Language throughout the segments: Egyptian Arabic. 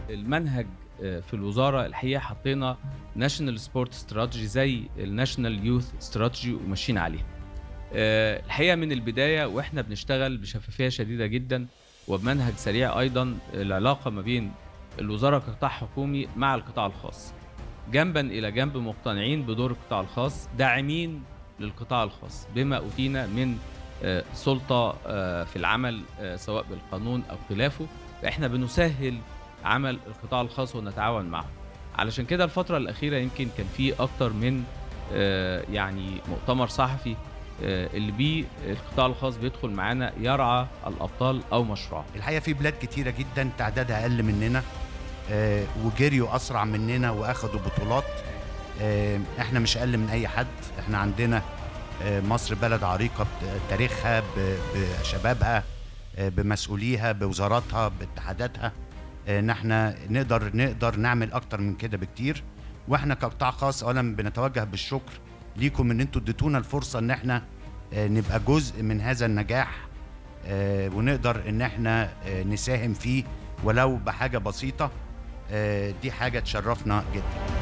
المنهج آه، في الوزاره الحقيقه حطينا ناشونال سبورت استراتيجي زي الناشونال يوث استراتيجي وماشيين عليها آه، الحقيقه من البدايه واحنا بنشتغل بشفافيه شديده جدا وبمنهج سريع ايضا العلاقه ما بين الوزاره كقطاع حكومي مع القطاع الخاص جنبا الى جنب مقتنعين بدور القطاع الخاص داعمين للقطاع الخاص بما اوتينا من آه، سلطه آه، في العمل آه، سواء بالقانون او خلافه فاحنا بنسهل عمل القطاع الخاص ونتعاون معه علشان كده الفتره الاخيره يمكن كان في اكتر من آه، يعني مؤتمر صحفي آه، اللي بيه القطاع الخاص بيدخل معانا يرعى الابطال او مشروعه الحقيقه في بلاد كتيره جدا تعدادها اقل مننا آه، وجريوا اسرع مننا واخدوا بطولات آه، احنا مش اقل من اي حد احنا عندنا آه، مصر بلد عريقه بتاريخها ب- بشبابها آه، بمسؤوليها بوزاراتها باتحاداتها آه، ان احنا نقدر نقدر نعمل اكتر من كده بكتير واحنا كقطاع خاص اولا بنتوجه بالشكر ليكم ان انتوا اديتونا الفرصه ان احنا آه، نبقى جزء من هذا النجاح آه، ونقدر ان احنا آه، نساهم فيه ولو بحاجه بسيطه آه، دي حاجه تشرفنا جدا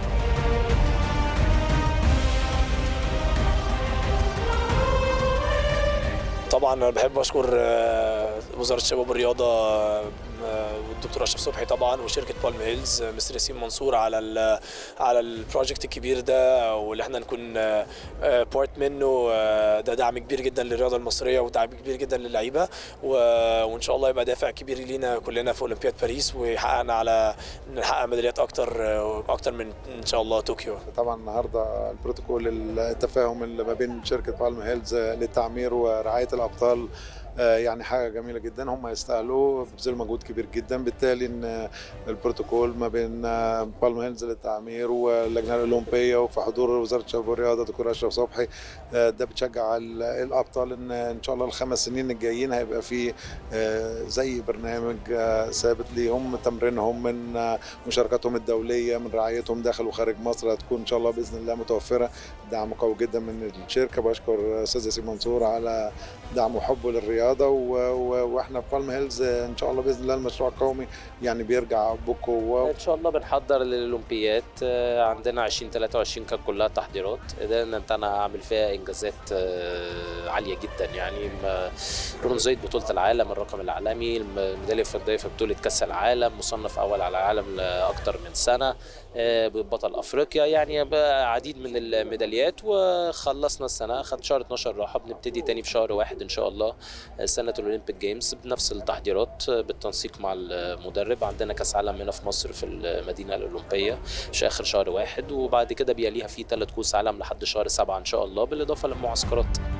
طبعا انا بحب اشكر آه، وزاره الشباب والرياضه آه، والدكتور اشرف صبحي طبعا وشركه بالم هيلز آه، مستر ياسين منصور على ال على البروجكت الكبير ده واللي احنا نكون بارت منه آه، ده دعم كبير جدا للرياضه المصريه ودعم كبير جدا للعيبه و- وان شاء الله يبقى دافع كبير لينا كلنا في اولمبياد باريس ويحققنا على نحقق ميداليات اكتر آه، اكتر من ان شاء الله طوكيو طبعا النهارده البروتوكول التفاهم اللي ما بين شركه بالم هيلز للتعمير ورعايه الابطال آه، يعني حاجه جميله جدا هم يستاهلوا بذلوا مجهود كبير جدا بالتالي ان البروتوكول ما بين آه، بالم هيلز للتعمير واللجنه الاولمبيه وفي حضور وزاره الشباب والرياضه دكتور اشرف صبحي آه، ده بتشجع ال- الابطال ان ان شاء الله الخمس سنين الجايين هيبقى في آه، زي برنامج آه، ثابت ليهم تمرينهم من آه، مشاركاتهم الدوليه من رعايتهم داخل وخارج مصر هتكون ان شاء الله باذن الله متوفره دعم قوي جدا من الشركه بشكر استاذ ياسين منصور على دعمه وحبه للرياضه و... و... واحنا في بالم هيلز ان شاء الله باذن الله المشروع القومي يعني بيرجع بقوه ان شاء الله بنحضر للاولمبياد آه، عندنا 2023 كانت كلها تحضيرات قدرنا ان انا اعمل فيها انجازات آه، عاليه جدا يعني ما- برونزيه بطوله العالم الرقم العالمي الميداليه الفضيه في بطوله كاس العالم مصنف اول على العالم لاكثر من سنه آه، بطل افريقيا يعني بقى عديد من الميداليات وخلصنا السنه اخذ شهر 12 راحه بنبتدي تاني في شهر واحد ان شاء الله آه، سنه الاولمبيك جيمز بنفس التحضيرات آه، بالتنسيق مع المدرب عندنا كاس عالم هنا في مصر في المدينه الاولمبيه في اخر شهر واحد وبعد كده بيليها في ثلاث كؤوس عالم لحد شهر سبعة ان شاء الله بالاضافه للمعسكرات